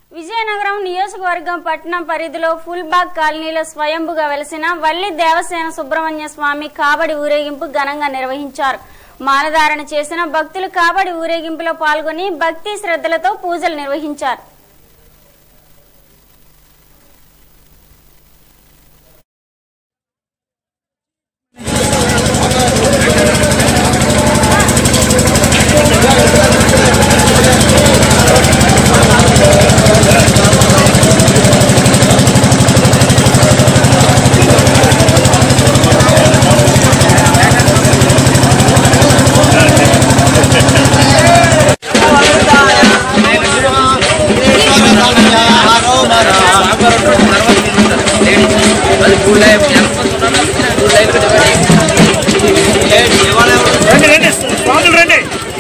విజయనగరం నియోజకవర్గం పట్టణం పరిధిలో ఫుల్బాగ్ కాలనీలో స్వయంభుగా వెలిసిన వల్లి దేవసేన సుబ్రహ్మణ్య స్వామి కాబడి ఊరేగింపు ఘనంగా నిర్వహించారు మాలధారణ చేసిన భక్తులు కాబడి ఊరేగింపులో పాల్గొని భక్తి శ్రద్ధలతో పూజలు నిర్వహించారు రండి రండి స్వాములు రండి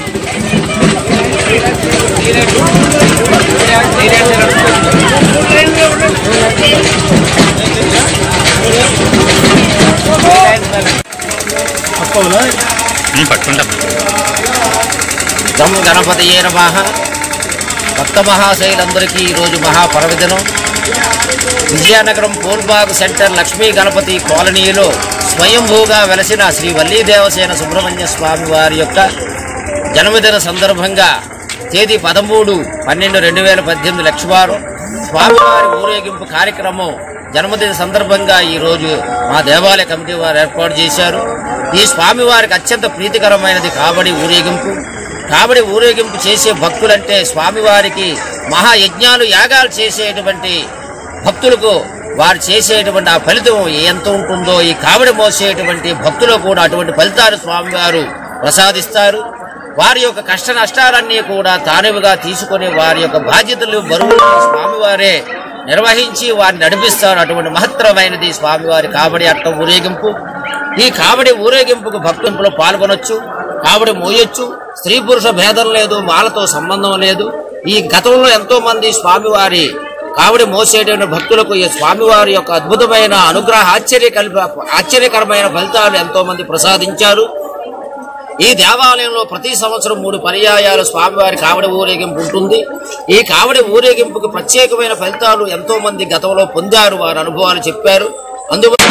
పట్టుకుంటాం గం గణపతియే నమ భక్త మహాశైలందరికీ ఈరోజు మహాపర్వదినం విజయనగరం పూల్బాగ్ సెంటర్ లక్ష్మీ గణపతి కాలనీలో స్వయంభూగా వెలసిన శ్రీ వల్లీ దేవసేన సుబ్రహ్మణ్య స్వామి వారి యొక్క జన్మదిన సందర్భంగా తేదీ పదమూడు పన్నెండు రెండు వేల పద్దెనిమిది లక్షవారం స్వామివారి ఊరేగింపు కార్యక్రమం జన్మదిన సందర్భంగా ఈ రోజు మా దేవాలయ కమిటీ వారు ఏర్పాటు చేశారు ఈ స్వామివారికి అత్యంత ప్రీతికరమైనది కాబడి ఊరేగింపు కాబడి ఊరేగింపు చేసే భక్తులంటే స్వామివారికి మహాయజ్ఞాలు యాగాలు చేసేటువంటి భక్తులకు వారు చేసేటువంటి ఆ ఫలితం ఎంత ఉంటుందో ఈ కావడి మోసేటువంటి భక్తులకు కూడా అటువంటి ఫలితాలు స్వామివారు ప్రసాదిస్తారు వారి యొక్క కష్ట నష్టాలన్నీ కూడా తానువుగా తీసుకొని వారి యొక్క బాధ్యతలు బరువులు స్వామివారే నిర్వహించి వారిని నడిపిస్తారు అటువంటి మహత్తరమైనది స్వామివారి కావడి అట్ట ఊరేగింపు ఈ కావడి ఊరేగింపుకు భక్తింపులో పాల్గొనొచ్చు కావడి మోయొచ్చు స్త్రీ పురుష భేదం లేదు మాలతో సంబంధం లేదు ఈ గతంలో ఎంతో మంది స్వామివారి కావడి మోసేటువంటి భక్తులకు ఈ స్వామివారి యొక్క అద్భుతమైన అనుగ్రహ ఆశ్చర్య కల్ప ఆశ్చర్యకరమైన ఫలితాలు ఎంతో మంది ప్రసాదించారు ఈ దేవాలయంలో ప్రతి సంవత్సరం మూడు పర్యాయాలు స్వామివారి కావడి ఊరేగింపు ఉంటుంది ఈ కావడి ఊరేగింపుకు ప్రత్యేకమైన ఫలితాలు ఎంతో మంది గతంలో పొందారు వారి అనుభవాలు చెప్పారు అందువల్ల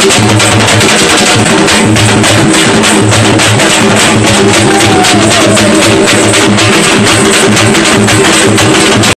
Thank